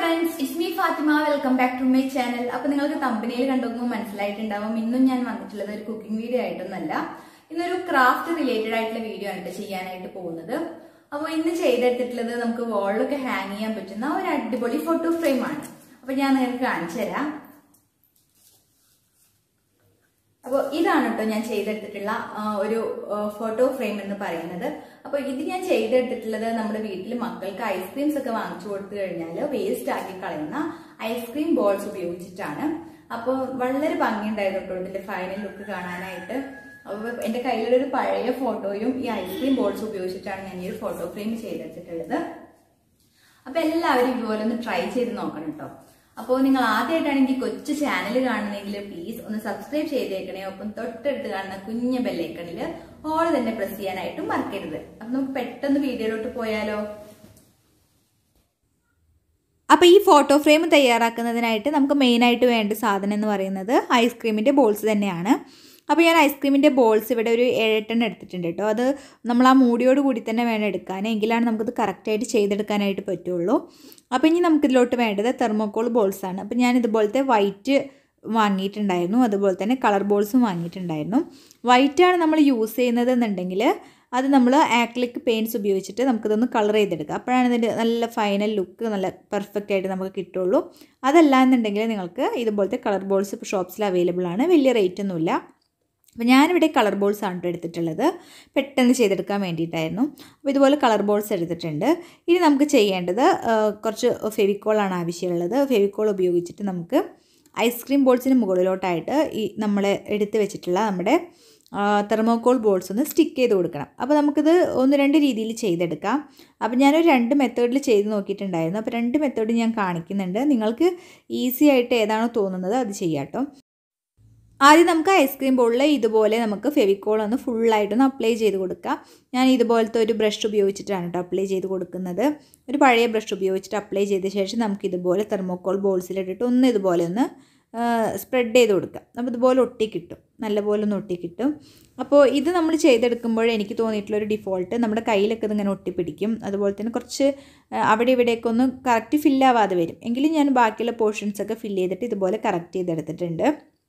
friends it's me Fatima welcome back to my channel അപ്പൊ നിങ്ങൾക്ക് തമ്പനിയിൽ കണ്ടുമ്പോൾ മനസ്സിലായിട്ടുണ്ടാവും ഇന്നും ഞാൻ വന്നിട്ടുള്ളത് ഒരു കുക്കിംഗ് വീഡിയോ ആയിട്ടൊന്നല്ല ഇന്നൊരു ക്രാഫ്റ്റ് റിലേറ്റഡ് ആയിട്ടുള്ള വീഡിയോ ആണ് ട്ടോ ചെയ്യാനായിട്ട് പോകുന്നത് അപ്പോൾ ഇന്ന് ചെയ്തെടുത്തിട്ടുള്ളത് നമുക്ക് വാളിലൊക്കെ ഹാങ് ചെയ്യാൻ പറ്റുന്ന ഒരു അടിപൊളി ഫോട്ടോ ഫ്രെയിം ആണ് അപ്പൊ ഞാൻ നിങ്ങൾക്ക് കാണിച്ചു തരാം അപ്പോൾ ഇതാണ് കേട്ടോ ഞാൻ ചെയ്തെടുത്തിട്ടുള്ള ആ, ഒരു ഫോട്ടോ ഫ്രെയിം എന്ന് പറയുന്നത് അപ്പോൾ ഇത് ഞാൻ ചെയ്തെടുത്തിട്ടുള്ളത് നമ്മുടെ വീട്ടിൽ മക്കൾക്ക് ഐസ്ക്രീംസ് ഒക്കെ വാങ്ങിച്ചു കൊടുത്തു കഴിഞ്ഞാൽ വേസ്റ്റ് ആക്കി കളയുന്ന ഐസ്ക്രീം ബോൾസ് ഉപയോഗിച്ചിട്ടാണ് അപ്പോൾ വളരെ ഭംഗിയുണ്ടായിരുന്നു കേട്ടോ ഇതിന്റെ ഫൈനൽ ലുക്ക് കാണാനായിട്ട് അപ്പോൾ എന്റെ കയ്യിലൊരു പഴയ ഫോട്ടോയും ഈ ഐസ്ക്രീം ബോൾസ് ഉപയോഗിച്ചിട്ടാണ് ഞാൻ ഈ ഒരു ഫോട്ടോ ഫ്രെയിം ചെയ്തെടുത്തിട്ടുള്ളത് അപ്പൊ എല്ലാവരും ഇതുപോലെ ഒന്ന് ട്രൈ ചെയ്ത് നോക്കണം കേട്ടോ അപ്പോൾ നിങ്ങൾ ആദ്യമായിട്ടാണെങ്കിൽ കൊച്ചു ചാനൽ കാണുന്നെങ്കിൽ പ്ലീസ് ഒന്ന് സബ്സ്ക്രൈബ് ചെയ്തേക്കണേ ഒപ്പം തൊട്ടടുത്ത് കാണുന്ന കുഞ്ഞ ബെല്ലൈക്കണിൽ ഓൾ തന്നെ പ്രസ് ചെയ്യാനായിട്ടും മറക്കരുത് അപ്പൊ നമുക്ക് പെട്ടെന്ന് വീഡിയോയിലോട്ട് പോയാലോ അപ്പോൾ ഈ ഫോട്ടോ ഫ്രെയിം തയ്യാറാക്കുന്നതിനായിട്ട് നമുക്ക് മെയിനായിട്ട് വേണ്ട സാധനം എന്ന് പറയുന്നത് ഐസ്ക്രീമിൻ്റെ ബോൾസ് തന്നെയാണ് അപ്പോൾ ഞാൻ ഐസ്ക്രീമിൻ്റെ ബോൾസ് ഇവിടെ ഒരു ഏഴെട്ടെണ്ണം എടുത്തിട്ടുണ്ട് കേട്ടോ അത് നമ്മൾ ആ മൂടിയോട് കൂടി തന്നെ വേണം എടുക്കാൻ എങ്കിലാണ് നമുക്കത് കറക്റ്റായിട്ട് ചെയ്തെടുക്കാനായിട്ട് പറ്റുള്ളൂ അപ്പോൾ ഇനി നമുക്കിതിലോട്ട് വേണ്ടത് തെർമോക്കോൾ ബോൾസ് ആണ് അപ്പോൾ ഞാൻ ഇതുപോലത്തെ വൈറ്റ് വാങ്ങിയിട്ടുണ്ടായിരുന്നു അതുപോലെ തന്നെ കളർ ബോൾസും വാങ്ങിയിട്ടുണ്ടായിരുന്നു വൈറ്റാണ് നമ്മൾ യൂസ് ചെയ്യുന്നത് എന്നുണ്ടെങ്കിൽ അത് നമ്മൾ ആക്ലിക് പെയിൻറ്റ്സ് ഉപയോഗിച്ചിട്ട് നമുക്കിതൊന്ന് കളർ ചെയ്തെടുക്കാം അപ്പോഴാണ് ഇതിൻ്റെ നല്ല ഫൈനൽ ലുക്ക് നല്ല പെർഫെക്റ്റ് ആയിട്ട് നമുക്ക് കിട്ടുള്ളൂ അതല്ല എന്നുണ്ടെങ്കിൽ നിങ്ങൾക്ക് ഇതുപോലത്തെ കളർ ബോൾസ് ഇപ്പോൾ ഷോപ്സിൽ അവൈലബിൾ ആണ് വലിയ റേറ്റ് ഒന്നുമില്ല അപ്പോൾ ഞാനിവിടെ കളർ ബോൾസ് ആണ് ട്ടോ എടുത്തിട്ടുള്ളത് പെട്ടെന്ന് ചെയ്തെടുക്കാൻ വേണ്ടിയിട്ടായിരുന്നു അപ്പോൾ ഇതുപോലെ കളർ ബോൾസ് എടുത്തിട്ടുണ്ട് ഇനി നമുക്ക് ചെയ്യേണ്ടത് ആ, കുറച്ച് ഫെവിക്കോളാണ് ആവശ്യമുള്ളത് ഫെവിക്കോൾ ഉപയോഗിച്ചിട്ട് നമുക്ക് ഐസ്ക്രീം ബോൾസിന് മുകളിലോട്ടായിട്ട് ഈ നമ്മൾ എടുത്ത് വെച്ചിട്ടുള്ള നമ്മുടെ തെർമോക്കോൾ ബോൾസ് ഒന്ന് സ്റ്റിക്ക് ചെയ്ത് കൊടുക്കണം അപ്പോൾ നമുക്കിത് ഒന്ന് രണ്ട് രീതിയിൽ ചെയ്തെടുക്കാം അപ്പോൾ ഞാനൊരു രണ്ട് മെത്തേഡിൽ ചെയ്ത് നോക്കിയിട്ടുണ്ടായിരുന്നു അപ്പോൾ രണ്ട് മെത്തേഡ് ഞാൻ കാണിക്കുന്നുണ്ട് നിങ്ങൾക്ക് ഈസി ആയിട്ട് ഏതാണോ തോന്നുന്നത് അത് ചെയ്യാം കേട്ടോ ആദ്യം നമുക്ക് ഐസ്ക്രീം ബോളിൽ ഇതുപോലെ നമുക്ക് ഫെവിക്കോൾ ഒന്ന് ഫുള്ളായിട്ടൊന്ന് അപ്ലൈ ചെയ്ത് കൊടുക്കാം ഞാൻ ഇതുപോലത്തെ ഒരു ബ്രഷ് ഉപയോഗിച്ചിട്ടാണ് കേട്ടോ അപ്ലൈ ചെയ്ത് കൊടുക്കുന്നത് ഒരു പഴയ ബ്രഷ് ഉപയോഗിച്ചിട്ട് അപ്ലൈ ചെയ്ത ശേഷം നമുക്ക് ഇതുപോലെ തെർമോക്കോൾ ബോൾസിലിട്ടിട്ട് ഒന്ന് ഇതുപോലെ ഒന്ന് സ്പ്രെഡ് ചെയ്ത് കൊടുക്കാം അപ്പോൾ ഇതുപോലെ ഒട്ടി കിട്ടും നല്ലപോലെ ഒന്ന് ഒട്ടി കിട്ടും അപ്പോൾ ഇത് നമ്മൾ ചെയ്തെടുക്കുമ്പോൾ എനിക്ക് തോന്നിയിട്ടുള്ള ഒരു ഡിഫോൾട്ട് നമ്മുടെ കയ്യിലൊക്കെ ഇതിങ്ങനെ ഒട്ടിപ്പിടിക്കും അതുപോലെ തന്നെ കുറച്ച് ആ, അവിടെ ഇവിടെയൊക്കെ ഒന്ന് കറക്റ്റ് ഫില്ലാവാതെ വരും എങ്കിലും ഞാൻ ബാക്കിയുള്ള പോർഷൻസൊക്കെ ഫില്ല് ചെയ്തിട്ട് ഇതുപോലെ കറക്റ്റ് ചെയ്തെടുത്തിട്ടുണ്ട്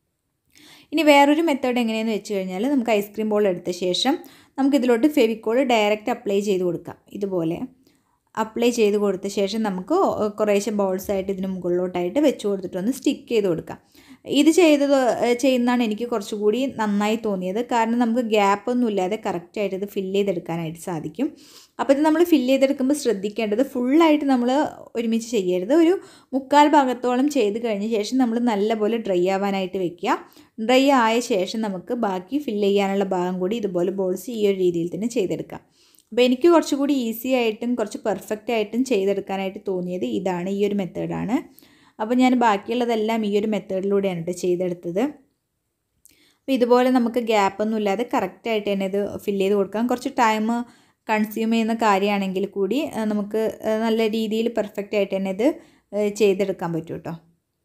ഇനി വേറൊരു മെത്തേഡ് എങ്ങനെയെന്ന് വെച്ച് കഴിഞ്ഞാൽ നമുക്ക് ഐസ്ക്രീം ബോൾ എടുത്ത ശേഷം നമുക്ക് ഇതിലോട്ട് ഫെവിക്കോൾ ഡയറക്റ്റ് അപ്ലൈ ചെയ്ത് കൊടുക്കാം ഇതുപോലെ അപ്ലൈ ചെയ്ത് കൊടുത്ത ശേഷം നമുക്ക് കുറേശ്ശെ ബോൾസ് ആയിട്ട് ഇതിന് മുകളിലോട്ടായിട്ട് വെച്ച് കൊടുത്തിട്ടൊന്ന് സ്റ്റിക്ക് ചെയ്ത് കൊടുക്കാം ഇത് ചെയ്തത് ചെയ്യുന്നതാണ് എനിക്ക് കുറച്ചുകൂടി നന്നായി തോന്നിയത് കാരണം നമുക്ക് ഗ്യാപ്പ് ഒന്നും ഇല്ലാതെ കറക്റ്റായിട്ട് ഇത് ഫില്ല് ചെയ്തെടുക്കാനായിട്ട് സാധിക്കും അപ്പോൾ ഇത് നമ്മൾ ഫില്ല് ചെയ്തെടുക്കുമ്പോൾ ശ്രദ്ധിക്കേണ്ടത് ഫുള്ളായിട്ട് നമ്മൾ ഒരുമിച്ച് ചെയ്യരുത് ഒരു മുക്കാൽ ഭാഗത്തോളം ചെയ്ത് കഴിഞ്ഞ ശേഷം നമ്മൾ നല്ലപോലെ ഡ്രൈ ആവാനായിട്ട് വെക്കുക ഡ്രൈ ആയ ശേഷം നമുക്ക് ബാക്കി ഫില്ല് ചെയ്യാനുള്ള ഭാഗം കൂടി ഇതുപോലെ ബോൾസ് ഈ ഒരു രീതിയിൽ തന്നെ ചെയ്തെടുക്കാം അപ്പോൾ എനിക്ക് കുറച്ചുകൂടി ഈസി ആയിട്ടും കുറച്ച് പെർഫെക്റ്റ് ആയിട്ടും ചെയ്തെടുക്കാനായിട്ട് തോന്നിയത് ഇതാണ് ഈ ഒരു മെത്തേഡാണ് അപ്പോൾ ഞാൻ ബാക്കിയുള്ളതെല്ലാം ഈ ഒരു മെത്തേഡിലൂടെയാണ് കേട്ടോ ചെയ്തെടുത്തത് അപ്പോൾ ഇതുപോലെ നമുക്ക് ഗ്യാപ്പൊന്നും ഇല്ലാതെ കറക്റ്റായിട്ട് തന്നെ ഇത് ഫില്ല് ചെയ്ത് കൊടുക്കാം കുറച്ച് ടൈം കൺസ്യൂം ചെയ്യുന്ന കാര്യമാണെങ്കിൽ കൂടി ആ, നമുക്ക് ആ, നല്ല രീതിയിൽ പെർഫെക്റ്റ് ആയിട്ട് തന്നെ ഇത് ആ, ചെയ്തെടുക്കാൻ പറ്റും കേട്ടോ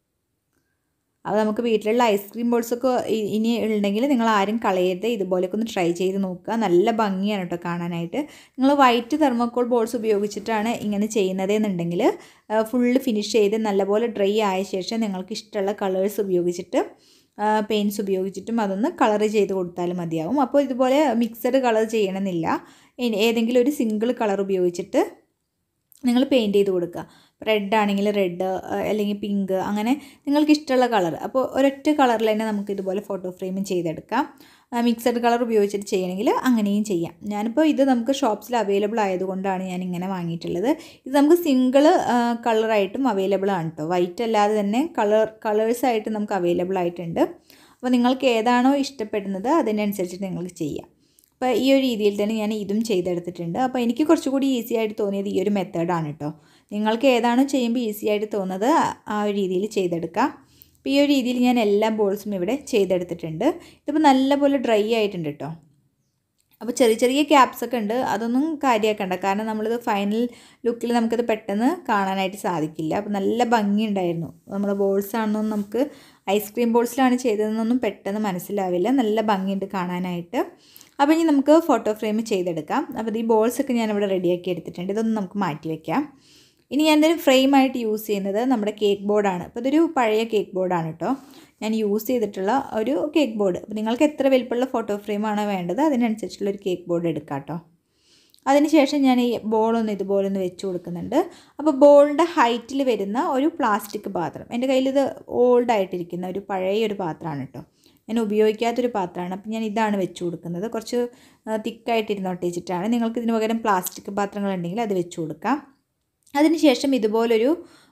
അത് നമുക്ക് വീട്ടിലുള്ള ഐസ്ക്രീം ബോൾസൊക്കെ ഇ- ഇനി ഉണ്ടെങ്കിൽ നിങ്ങൾ ആരും കളയരുത് ഇതുപോലെയൊക്കെ ഒന്ന് ട്രൈ ചെയ്ത് നോക്കുക നല്ല ഭംഗിയാണ് കേട്ടോ കാണാനായിട്ട് നിങ്ങൾ വൈറ്റ് തെർമോക്കോൾ ബോൾസ് ഉപയോഗിച്ചിട്ടാണ് ഇങ്ങനെ ചെയ്യുന്നത് എന്നുണ്ടെങ്കിൽ ഫുള്ള് ഫിനിഷ് ചെയ്ത് നല്ലപോലെ ഡ്രൈ ആയ ശേഷം നിങ്ങൾക്ക് ഇഷ്ടമുള്ള കളേഴ്സ് ഉപയോഗിച്ചിട്ട് പെയിൻറ്റ്സ് ഉപയോഗിച്ചിട്ടും അതൊന്ന് കളർ ചെയ്ത് കൊടുത്താലും മതിയാവും അപ്പോൾ ഇതുപോലെ മിക്സഡ് കളർ ചെയ്യണമെന്നില്ല ഇനി ഏതെങ്കിലും ഒരു സിംഗിൾ കളർ ഉപയോഗിച്ചിട്ട് നിങ്ങൾ പെയിൻറ്റ് ചെയ്ത് കൊടുക്കുക റെഡ് ആണെങ്കിൽ റെഡ് അല്ലെങ്കിൽ പിങ്ക് അങ്ങനെ നിങ്ങൾക്ക് ഇഷ്ടമുള്ള കളർ അപ്പോൾ ഒരൊറ്റ കളറിൽ തന്നെ നമുക്ക് ഇതുപോലെ ഫോട്ടോ ഫ്രെയിമും ചെയ്തെടുക്കാം മിക്സഡ് കളർ ഉപയോഗിച്ചിട്ട് ചെയ്യണമെങ്കിൽ അങ്ങനെയും ചെയ്യാം ഞാനിപ്പോൾ ഇത് നമുക്ക് ഷോപ്സിൽ അവൈലബിൾ ആയതുകൊണ്ടാണ് ഞാൻ ഇങ്ങനെ വാങ്ങിയിട്ടുള്ളത് ഇത് നമുക്ക് സിംഗിൾ കളറായിട്ടും അവൈലബിൾ ആണ് കേട്ടോ വൈറ്റ് അല്ലാതെ തന്നെ കളർ കളേഴ്സായിട്ട് നമുക്ക് അവൈലബിൾ ആയിട്ടുണ്ട് അപ്പോൾ നിങ്ങൾക്ക് ഏതാണോ ഇഷ്ടപ്പെടുന്നത് അതിനനുസരിച്ചിട്ട് നിങ്ങൾക്ക് ചെയ്യാം അപ്പോൾ ഈ ഒരു രീതിയിൽ തന്നെ ഞാൻ ഇതും ചെയ്തെടുത്തിട്ടുണ്ട് അപ്പോൾ എനിക്ക് കുറച്ചുകൂടി ഈസി ആയിട്ട് തോന്നിയത് ഈ ഒരു മെത്തേഡാണ് കേട്ടോ നിങ്ങൾക്ക് ഏതാണോ ചെയ്യുമ്പോൾ ഈസി ആയിട്ട് തോന്നുന്നത് ആ ഒരു രീതിയിൽ ചെയ്തെടുക്കാം അപ്പോൾ ഈ ഒരു രീതിയിൽ ഞാൻ എല്ലാ ബോൾസും ഇവിടെ ചെയ്തെടുത്തിട്ടുണ്ട് ഇതിപ്പോൾ നല്ലപോലെ ഡ്രൈ ആയിട്ടുണ്ട് കേട്ടോ അപ്പോൾ ചെറിയ ചെറിയ ക്യാപ്സ് ഒക്കെ ഉണ്ട് അതൊന്നും കാര്യമാക്കണ്ട കാരണം നമ്മളിത് ഫൈനൽ ലുക്കിൽ നമുക്കത് പെട്ടെന്ന് കാണാനായിട്ട് സാധിക്കില്ല അപ്പോൾ നല്ല ഭംഗിയുണ്ടായിരുന്നു നമ്മൾ ബോൾസ് ആണെന്നൊന്നും നമുക്ക് ഐസ്ക്രീം ബോൾസിലാണ് ചെയ്തതെന്നൊന്നും പെട്ടെന്ന് മനസ്സിലാവില്ല നല്ല ഭംഗിയുണ്ട് കാണാനായിട്ട് അപ്പോൾ ഇനി നമുക്ക് ഫോട്ടോ ഫ്രെയിം ചെയ്തെടുക്കാം അപ്പോൾ ഈ ബോൾസ് ഒക്കെ ഞാനിവിടെ റെഡിയാക്കി എടുത്തിട്ടുണ്ട് ഇതൊന്ന് നമുക്ക് മാറ്റി വയ്ക്കാം ഇനി ഞാൻ ഇതിന് ഫ്രെയിമായിട്ട് യൂസ് ചെയ്യുന്നത് നമ്മുടെ കേക്ക് ബോർഡാണ് അപ്പോൾ ഇതൊരു പഴയ കേക്ക് ബോർഡാണ് കേട്ടോ ഞാൻ യൂസ് ചെയ്തിട്ടുള്ള ഒരു കേക്ക് ബോർഡ് അപ്പോൾ നിങ്ങൾക്ക് എത്ര വലിപ്പമുള്ള ഫോട്ടോ ഫ്രെയിമാണോ വേണ്ടത് അതിനനുസരിച്ചുള്ള ഒരു കേക്ക് ബോർഡ് എടുക്കാം കേട്ടോ അതിനുശേഷം ഞാൻ ഈ ബോളൊന്ന് ഇതുപോലെ ഒന്ന് വെച്ച് കൊടുക്കുന്നുണ്ട് അപ്പോൾ ബോളിൻ്റെ ഹൈറ്റിൽ വരുന്ന ഒരു പ്ലാസ്റ്റിക് പാത്രം എൻ്റെ കയ്യിൽ ഇത് ഓൾഡ് ആയിട്ടിരിക്കുന്ന ഒരു പഴയ ഒരു പാത്രമാണ് കേട്ടോ ഞാൻ ഉപയോഗിക്കാത്തൊരു പാത്രമാണ് അപ്പോൾ ഞാൻ ഇതാണ് വെച്ച് കൊടുക്കുന്നത് കുറച്ച് തിക്കായിട്ടിരുന്നോട്ട് വെച്ചിട്ടാണ് നിങ്ങൾക്ക് ഇതിന് പകരം പ്ലാസ്റ്റിക് പാത്രങ്ങളുണ്ടെങ്കിൽ അത് വെച്ച് കൊടുക്കാം അതിനുശേഷം ഇതുപോലൊരു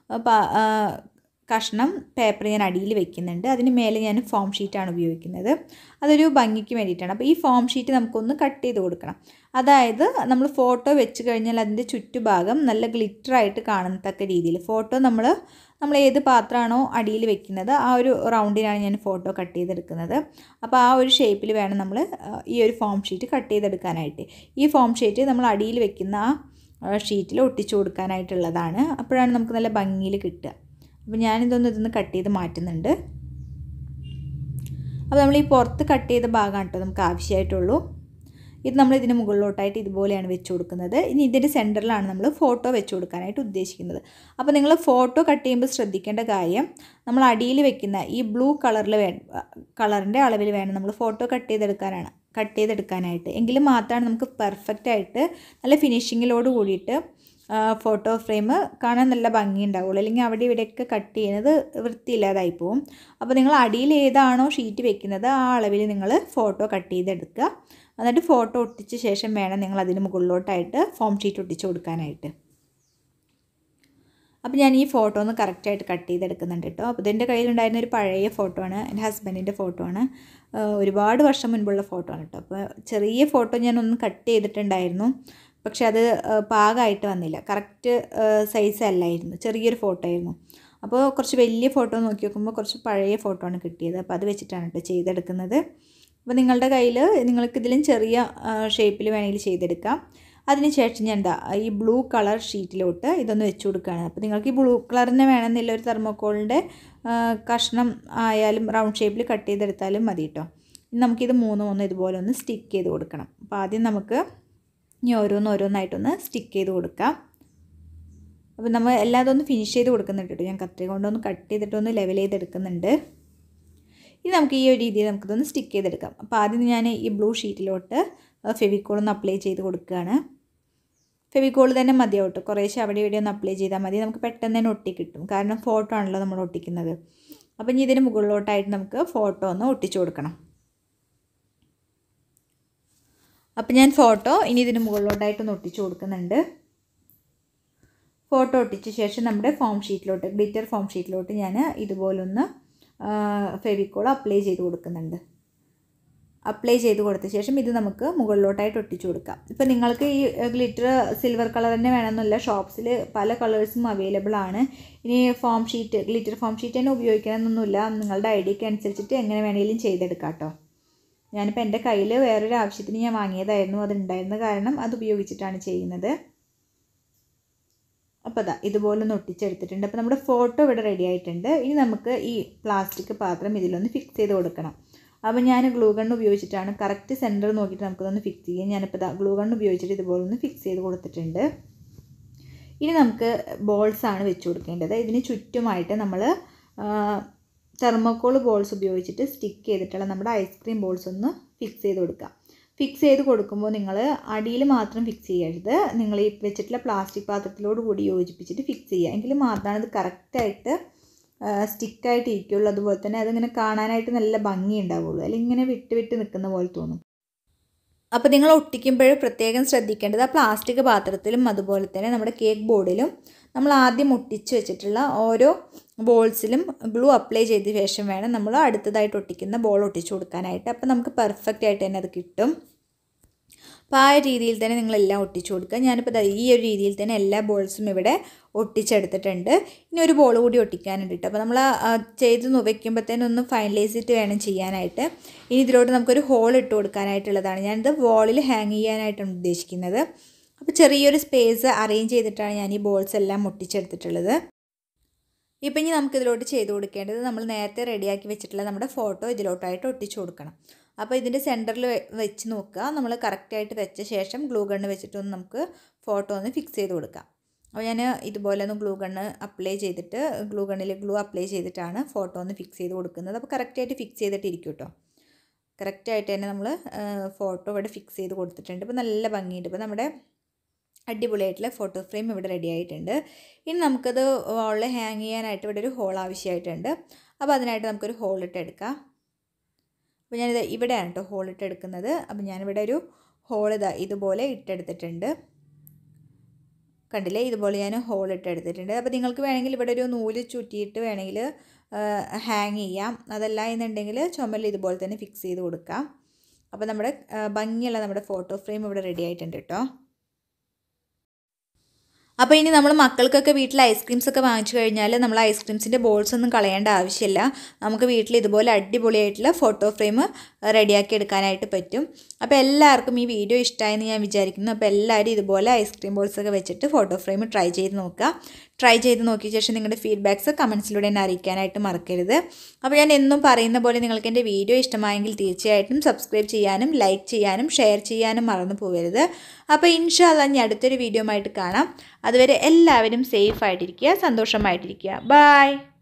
കഷ്ണം പേപ്പർ ഞാൻ അടിയിൽ വെക്കുന്നുണ്ട് അതിന് മേലെ ഞാൻ ഫോം ഷീറ്റാണ് ഉപയോഗിക്കുന്നത് അതൊരു ഭംഗിക്ക് വേണ്ടിയിട്ടാണ് അപ്പോൾ ഈ ഫോം ഷീറ്റ് നമുക്കൊന്ന് കട്ട് ചെയ്ത് കൊടുക്കണം അതായത് നമ്മൾ ഫോട്ടോ വെച്ച് കഴിഞ്ഞാൽ അതിൻ്റെ ചുറ്റുഭാഗം നല്ല ഗ്ലിറ്ററായിട്ട് കാണത്തക്ക രീതിയിൽ ഫോട്ടോ നമ്മൾ നമ്മൾ ഏത് പാത്രമാണോ അടിയിൽ വെക്കുന്നത് ആ ഒരു റൗണ്ടിനാണ് ഞാൻ ഫോട്ടോ കട്ട് ചെയ്തെടുക്കുന്നത് അപ്പോൾ ആ ഒരു ഷേപ്പിൽ വേണം നമ്മൾ ഈ ഒരു ഫോം ഷീറ്റ് കട്ട് ചെയ്തെടുക്കാനായിട്ട് ഈ ഫോം ഷീറ്റ് നമ്മൾ അടിയിൽ വെക്കുന്ന ആ ഷീറ്റിൽ ഒട്ടിച്ചു കൊടുക്കാനായിട്ടുള്ളതാണ് അപ്പോഴാണ് നമുക്ക് നല്ല ഭംഗിയിൽ കിട്ടുക അപ്പോൾ ഞാനിതൊന്ന് ഇതൊന്ന് കട്ട് ചെയ്ത് മാറ്റുന്നുണ്ട് അപ്പോൾ നമ്മൾ ഈ പുറത്ത് കട്ട് ചെയ്ത ഭാഗമാണ് കേട്ടോ നമുക്ക് ആവശ്യമായിട്ടുള്ളൂ ഇത് നമ്മൾ ഇതിന് മുകളിലോട്ടായിട്ട് ഇതുപോലെയാണ് വെച്ച് കൊടുക്കുന്നത് ഇനി ഇതിൻ്റെ സെൻറ്ററിലാണ് നമ്മൾ ഫോട്ടോ വെച്ച് കൊടുക്കാനായിട്ട് ഉദ്ദേശിക്കുന്നത് അപ്പോൾ നിങ്ങൾ ഫോട്ടോ കട്ട് ചെയ്യുമ്പോൾ ശ്രദ്ധിക്കേണ്ട കാര്യം നമ്മൾ അടിയിൽ വെക്കുന്ന ഈ ബ്ലൂ കളറിൽ വേ കളറിൻ്റെ അളവിൽ വേണം നമ്മൾ ഫോട്ടോ കട്ട് ചെയ്തെടുക്കാനാണ് കട്ട് ചെയ്തെടുക്കാനായിട്ട് എങ്കിൽ മാത്രമാണ് നമുക്ക് പെർഫെക്റ്റ് ആയിട്ട് നല്ല ഫിനിഷിങ്ങിലോട് കൂടിയിട്ട് ഫോട്ടോ ഫ്രെയിം കാണാൻ നല്ല ഭംഗി ഉണ്ടാവുള്ളൂ അല്ലെങ്കിൽ അവിടെ ഇവിടെയൊക്കെ കട്ട് ചെയ്യുന്നത് വൃത്തിയില്ലാതായി പോവും അപ്പോൾ നിങ്ങൾ അടിയിൽ ഏതാണോ ഷീറ്റ് വെക്കുന്നത് ആ അളവിൽ നിങ്ങൾ ഫോട്ടോ കട്ട് ചെയ്തെടുക്കുക എന്നിട്ട് ഫോട്ടോ ഒട്ടിച്ച ശേഷം വേണം നിങ്ങൾ അതിന് മുകളിലോട്ടായിട്ട് ഫോം ഷീറ്റ് ഒട്ടിച്ച് കൊടുക്കാനായിട്ട് അപ്പോൾ ഞാൻ ഈ ഫോട്ടോ ഒന്ന് കറക്റ്റായിട്ട് കട്ട് ചെയ്തെടുക്കുന്നുണ്ട് കേട്ടോ അപ്പോൾ ഇതിൻ്റെ കയ്യിലുണ്ടായിരുന്ന ഒരു പഴയ ഫോട്ടോ ആണ് എൻ്റെ ഹസ്ബൻഡിൻ്റെ ഫോട്ടോ ആണ് ഒരുപാട് വർഷം മുൻപുള്ള ഫോട്ടോ ആണ് കേട്ടോ അപ്പോൾ ചെറിയ ഫോട്ടോ ഞാൻ ഒന്ന് കട്ട് ചെയ്തിട്ടുണ്ടായിരുന്നു പക്ഷെ അത് പാകമായിട്ട് വന്നില്ല കറക്റ്റ് സൈസ് അല്ലായിരുന്നു ചെറിയൊരു ഫോട്ടോ ആയിരുന്നു അപ്പോൾ കുറച്ച് വലിയ ഫോട്ടോ നോക്കി നോക്കുമ്പോൾ കുറച്ച് പഴയ ഫോട്ടോ ആണ് കിട്ടിയത് അപ്പോൾ അത് വെച്ചിട്ടാണ് കേട്ടോ ചെയ്തെടുക്കുന്നത് അപ്പോൾ നിങ്ങളുടെ കയ്യിൽ നിങ്ങൾക്ക് ഇതിലും ചെറിയ ഷേപ്പിൽ വേണമെങ്കിൽ ചെയ്തെടുക്കാം അതിനുശേഷം ഞാൻ എന്താ ഈ ബ്ലൂ കളർ ഷീറ്റിലോട്ട് ഇതൊന്ന് വെച്ച് കൊടുക്കുകയാണ് അപ്പോൾ നിങ്ങൾക്ക് ഈ ബ്ലൂ കളർ തന്നെ വേണമെന്നില്ല ഒരു തെർമോക്കോളിൻ്റെ കഷ്ണം ആയാലും റൗണ്ട് ഷേപ്പിൽ കട്ട് ചെയ്തെടുത്താലും മതി കേട്ടോ നമുക്കിത് മൂന്ന് മൂന്ന് ഇതുപോലെ ഒന്ന് സ്റ്റിക്ക് ചെയ്ത് കൊടുക്കണം അപ്പോൾ ആദ്യം നമുക്ക് ഇനി ഓരോന്ന് ഓരോന്നായിട്ടൊന്ന് സ്റ്റിക്ക് ചെയ്ത് കൊടുക്കാം അപ്പോൾ നമ്മൾ എല്ലാതും ഒന്ന് ഫിനിഷ് ചെയ്ത് കൊടുക്കുന്നുണ്ട് കേട്ടോ ഞാൻ കത്രി കൊണ്ടൊന്ന് കട്ട് ചെയ്തിട്ടൊന്ന് ലെവൽ ചെയ്തെടുക്കുന്നുണ്ട് ഇനി നമുക്ക് ഈ ഒരു രീതിയിൽ നമുക്കിതൊന്ന് സ്റ്റിക്ക് ചെയ്തെടുക്കാം അപ്പോൾ ആദ്യം ഞാൻ ഈ ബ്ലൂ ഷീറ്റിലോട്ട് ഫെവിക്കോൾ ഒന്ന് അപ്ലൈ ചെയ്ത് കൊടുക്കുകയാണ് ഫെവിക്കോൾ തന്നെ മതിയാവും കേട്ടോ കുറേശ്ശെ അവിടെ ഇവിടെ ഒന്ന് അപ്ലൈ ചെയ്താൽ മതി നമുക്ക് പെട്ടെന്ന് തന്നെ ഒട്ടി കിട്ടും കാരണം ഫോട്ടോ ആണല്ലോ നമ്മൾ ഒട്ടിക്കുന്നത് അപ്പോൾ ഇനി ഇതിന് മുകളിലോട്ടായിട്ട് നമുക്ക് ഫോട്ടോ ഒന്ന് ഒട്ടിച്ചു കൊടുക്കണം അപ്പോൾ ഞാൻ ഫോട്ടോ ഇനി ഇതിന് മുകളിലോട്ടായിട്ടൊന്ന് ഒട്ടിച്ചു കൊടുക്കുന്നുണ്ട് ഫോട്ടോ ഒട്ടിച്ച ശേഷം നമ്മുടെ ഫോം ഷീറ്റിലോട്ട് ഗ്ലിറ്റർ ഫോം ഷീറ്റിലോട്ട് ഞാൻ ഇതുപോലൊന്ന് ഫെവിക്കോൾ അപ്ലൈ ചെയ്ത് കൊടുക്കുന്നുണ്ട് അപ്ലൈ ചെയ്ത് കൊടുത്ത ശേഷം ഇത് നമുക്ക് മുകളിലോട്ടായിട്ട് ഒട്ടിച്ചു കൊടുക്കാം ഇപ്പം നിങ്ങൾക്ക് ഈ ഗ്ലിറ്റർ സിൽവർ കളർ തന്നെ വേണമെന്നില്ല ഷോപ്സിൽ പല കളേഴ്സും അവൈലബിൾ ആണ് ഇനി foam sheet glitter foam sheet തന്നെ ഉപയോഗിക്കണമെന്നൊന്നുമില്ല നിങ്ങളുടെ ഐഡിയക്ക് അനുസരിച്ചിട്ട് എങ്ങനെ വേണമെങ്കിലും ചെയ്തെടുക്കാം കേട്ടോ ഞാനിപ്പോൾ എൻ്റെ കയ്യിൽ വേറൊരു ആവശ്യത്തിന് ഞാൻ വാങ്ങിയതായിരുന്നു അതുണ്ടായിരുന്ന കാരണം അത് ഉപയോഗിച്ചിട്ടാണ് ചെയ്യുന്നത് അപ്പോൾ അതാ ഇതുപോലെ ഒന്ന് ഒട്ടിച്ചെടുത്തിട്ടുണ്ട് അപ്പോൾ നമ്മുടെ ഫോട്ടോ ഇവിടെ റെഡി ആയിട്ടുണ്ട് ഇനി നമുക്ക് ഈ പ്ലാസ്റ്റിക് പാത്രം ഇതിലൊന്ന് ഫിക്സ് ചെയ്ത് കൊടുക്കണം അപ്പോൾ ഞാൻ ഗ്ലൂ ഗൺ ഉപയോഗിച്ചിട്ടാണ് കറക്റ്റ് സെൻറ്റർ നോക്കിയിട്ട് നമുക്കതൊന്ന് ഫിക്സ് ചെയ്യാം ഞാനിപ്പോൾ ഇതാ ഗ്ലൂ ഗൺ ഉപയോഗിച്ചിട്ട് ഇതുപോലെ ഒന്ന് ഫിക്സ് ചെയ്ത് കൊടുത്തിട്ടുണ്ട് ഇനി നമുക്ക് ബോൾസ് ആണ് വെച്ച് കൊടുക്കേണ്ടത് ഇതിന് ചുറ്റുമായിട്ട് നമ്മൾ തെർമോക്കോൾ ബോൾസ് ഉപയോഗിച്ചിട്ട് സ്റ്റിക്ക് ചെയ്തിട്ടുള്ള നമ്മുടെ ഐസ്ക്രീം ബോൾസ് ഒന്ന് ഫിക്സ് ചെയ്ത് കൊടുക്കുക ഫിക്സ് ചെയ്ത് കൊടുക്കുമ്പോൾ നിങ്ങൾ അടിയിൽ മാത്രം ഫിക്സ് ചെയ്യരുത് നിങ്ങൾ ഈ വെച്ചിട്ടുള്ള പ്ലാസ്റ്റിക് പാത്രത്തിലോട് കൂടി യോജിപ്പിച്ചിട്ട് ഫിക്സ് ചെയ്യുക എങ്കിൽ മാത്രമാണ് ഇത് കറക്റ്റായിട്ട് സ്റ്റിക്കായിട്ട് ഇരിക്കുള്ളൂ അതുപോലെ തന്നെ അതിങ്ങനെ കാണാനായിട്ട് നല്ല ഭംഗി ഉണ്ടാവുള്ളൂ അല്ലെങ്കിൽ ഇങ്ങനെ വിട്ട് വിട്ട് നിൽക്കുന്ന പോലെ തോന്നും അപ്പോൾ നിങ്ങൾ ഒട്ടിക്കുമ്പോൾ പ്രത്യേകം ശ്രദ്ധിക്കേണ്ടത് ആ പ്ലാസ്റ്റിക് പാത്രത്തിലും അതുപോലെ തന്നെ നമ്മുടെ കേക്ക് ബോർഡിലും നമ്മൾ ആദ്യം ഒട്ടിച്ച് വെച്ചിട്ടുള്ള ഓരോ ബോൾസിലും ഗ്ലൂ അപ്ലൈ ചെയ്ത ശേഷം വേണം നമ്മൾ അടുത്തതായിട്ട് ഒട്ടിക്കുന്ന ബോൾ ഒട്ടിച്ചു കൊടുക്കാനായിട്ട് അപ്പോൾ നമുക്ക് പെർഫെക്റ്റ് ആയിട്ട് തന്നെ അത് കിട്ടും അപ്പോൾ ആ രീതിയിൽ തന്നെ നിങ്ങളെല്ലാം ഒട്ടിച്ചു കൊടുക്കുക ഞാനിപ്പോൾ ഈ ഒരു രീതിയിൽ തന്നെ എല്ലാ ബോൾസും ഇവിടെ ഒട്ടിച്ചെടുത്തിട്ടുണ്ട് ഇനി ഒരു ബോൾ കൂടി ഒട്ടിക്കാനുണ്ട് കേട്ടോ അപ്പോൾ നമ്മൾ ചെയ്ത് വെക്കുമ്പോഴത്തേനും ഒന്ന് ഫൈനലൈസ് ചെയ്തിട്ട് വേണം ചെയ്യാനായിട്ട് ഇനി ഇതിലോട്ട് നമുക്കൊരു ഹോൾ ഇട്ട് കൊടുക്കാനായിട്ടുള്ളതാണ് ഞാനിത് വോളിൽ ഹാങ് ചെയ്യാനായിട്ടാണ് ഉദ്ദേശിക്കുന്നത് അപ്പോൾ ചെറിയൊരു സ്പേസ് അറേഞ്ച് ചെയ്തിട്ടാണ് ഞാൻ ഈ ബോൾസ് എല്ലാം ഒട്ടിച്ചെടുത്തിട്ടുള്ളത് ഇപ്പം ഇനി നമുക്കിതിലോട്ട് ചെയ്ത് കൊടുക്കേണ്ടത് നമ്മൾ നേരത്തെ റെഡിയാക്കി വെച്ചിട്ടുള്ള നമ്മുടെ ഫോട്ടോ ഇതിലോട്ടായിട്ട് ഒട്ടിച്ചു കൊടുക്കണം അപ്പോൾ ഇതിൻ്റെ സെൻറ്ററിൽ വെച്ച് നോക്കുക നമ്മൾ കറക്റ്റായിട്ട് വെച്ച ശേഷം ഗ്ലൂ ഗണ്ണ് വെച്ചിട്ടൊന്ന് നമുക്ക് ഫോട്ടോ ഒന്ന് ഫിക്സ് ചെയ്ത് കൊടുക്കാം അപ്പോൾ ഞാൻ ഇതുപോലെ ഒന്ന് ഗ്ലൂ ഗണ്ണ് അപ്ലൈ ചെയ്തിട്ട് ഗ്ലൂ ഗണ്ണിൽ ഗ്ലൂ അപ്ലൈ ചെയ്തിട്ടാണ് ഫോട്ടോ ഒന്ന് ഫിക്സ് ചെയ്ത് കൊടുക്കുന്നത് അപ്പോൾ കറക്റ്റായിട്ട് ഫിക്സ് ചെയ്തിട്ട് ഇരിക്കും കേട്ടോ കറക്റ്റായിട്ട് തന്നെ നമ്മൾ ഫോട്ടോ ഇവിടെ ഫിക്സ് ചെയ്ത് കൊടുത്തിട്ടുണ്ട് ഇപ്പോൾ നല്ല ഭംഗിയുണ്ട് ഇപ്പോൾ നമ്മുടെ അടിപൊളിയായിട്ടുള്ള ഫോട്ടോ ഫ്രെയിം ഇവിടെ റെഡി ആയിട്ടുണ്ട് ഇനി നമുക്കത് വാളിൽ ഹാങ് ചെയ്യാനായിട്ട് ഇവിടെ ഒരു ഹോൾ ആവശ്യമായിട്ടുണ്ട് അപ്പോൾ അതിനായിട്ട് നമുക്കൊരു ഹോൾ ഇട്ട് എടുക്കാം അപ്പോൾ ഞാനിത് ഇവിടെയാണ് കേട്ടോ ഹോൾ ഇട്ട് എടുക്കുന്നത് അപ്പോൾ ഞാനിവിടെ ഒരു ഹോൾ ഇതാ ഇതുപോലെ ഇട്ടെടുത്തിട്ടുണ്ട് കണ്ടില്ലേ ഇതുപോലെ ഞാൻ ഹോൾ ഇട്ട് എടുത്തിട്ടുണ്ട് അപ്പോൾ നിങ്ങൾക്ക് വേണമെങ്കിൽ ഇവിടെ ഒരു നൂല് ചുറ്റിയിട്ട് വേണമെങ്കിൽ ഹാങ് ചെയ്യാം അതല്ല എന്നുണ്ടെങ്കിൽ ചുമലിൽ ഇതുപോലെ തന്നെ ഫിക്സ് ചെയ്ത് കൊടുക്കാം അപ്പോൾ നമ്മുടെ ഭംഗിയുള്ള നമ്മുടെ ഫോട്ടോ ഫ്രെയിം ഇവിടെ റെഡി ആയിട്ടുണ്ട് കേട്ടോ അപ്പോൾ ഇനി നമ്മൾ മക്കൾക്കൊക്കെ വീട്ടിൽ ഐസ്ക്രീംസ് ഒക്കെ വാങ്ങിച്ചു കഴിഞ്ഞാൽ നമ്മൾ ഐസ്ക്രീംസിൻ്റെ ബോൾസ് ഒന്നും കളയേണ്ട ആവശ്യമില്ല നമുക്ക് വീട്ടിൽ ഇതുപോലെ അടിപൊളിയായിട്ടുള്ള ഫോട്ടോ ഫ്രെയിം റെഡിയാക്കി എടുക്കാനായിട്ട് പറ്റും അപ്പോൾ എല്ലാവർക്കും ഈ വീഡിയോ ഇഷ്ടമായെന്ന് ഞാൻ വിചാരിക്കുന്നു അപ്പോൾ എല്ലാവരും ഇതുപോലെ ഐസ്ക്രീം ബോൾസ് ഒക്കെ വെച്ചിട്ട് ഫോട്ടോ ഫ്രെയിം ട്രൈ ചെയ്ത് നോക്കുക ട്രൈ ചെയ്ത് നോക്കിയ ശേഷം നിങ്ങളുടെ ഫീഡ്ബാക്ക്സ് കമൻസിലൂടെ എന്നെ അറിയിക്കാനായിട്ട് മറക്കരുത് അപ്പോൾ ഞാൻ എന്നും പറയുന്ന പോലെ നിങ്ങൾക്ക് എൻ്റെ വീഡിയോ ഇഷ്ടമായെങ്കിൽ തീർച്ചയായിട്ടും സബ്സ്ക്രൈബ് ചെയ്യാനും ലൈക്ക് ചെയ്യാനും ഷെയർ ചെയ്യാനും മറന്നു പോകരുത് അപ്പോൾ ഇൻഷാല്ല ഇനി അടുത്തൊരു വീഡിയോ ആയിട്ട് കാണാം അതുവരെ എല്ലാവരും സേഫ് ആയിട്ടിരിക്കുക സന്തോഷമായിട്ടിരിക്കുക ബായ്